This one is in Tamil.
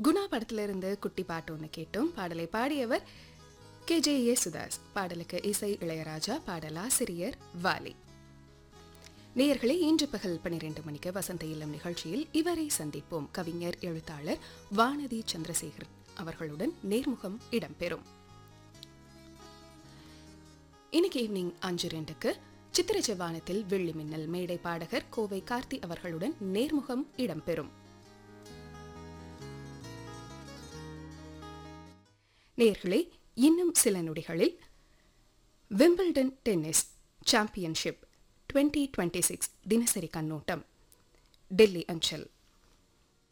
குணா படத்திலிருந்து குட்டி பாட்டு ஒன்று கேட்டோம் பாடலை பாடியவர் கே ஜே யேசுதாஸ் பாடலுக்கு இசை இளையராஜா பாடலாசிரியர் வாலி நேயர்களே இன்று பகல் பன்னிரண்டு மணிக்கு வசந்த இல்லம் நிகழ்ச்சியில் இவரை சந்திப்போம் கவிஞர் எழுத்தாளர் வானதி சந்திரசேகர் அவர்களுடன் நேர்முகம் இடம்பெறும் இன்னைக்கு ஈவினிங் அஞ்சு ரெண்டுக்கு சித்திர செவ்வானத்தில் வெள்ளி மின்னல் மேடை பாடகர் கோவை கார்த்தி அவர்களுடன் நேர்முகம் இடம்பெறும் நேர்களே இன்னும் சில நொடிகளில் Wimbledon tennis championship twenty twenty six தினசரி கண்ணோட்டம் டெல்லி அஞ்சல்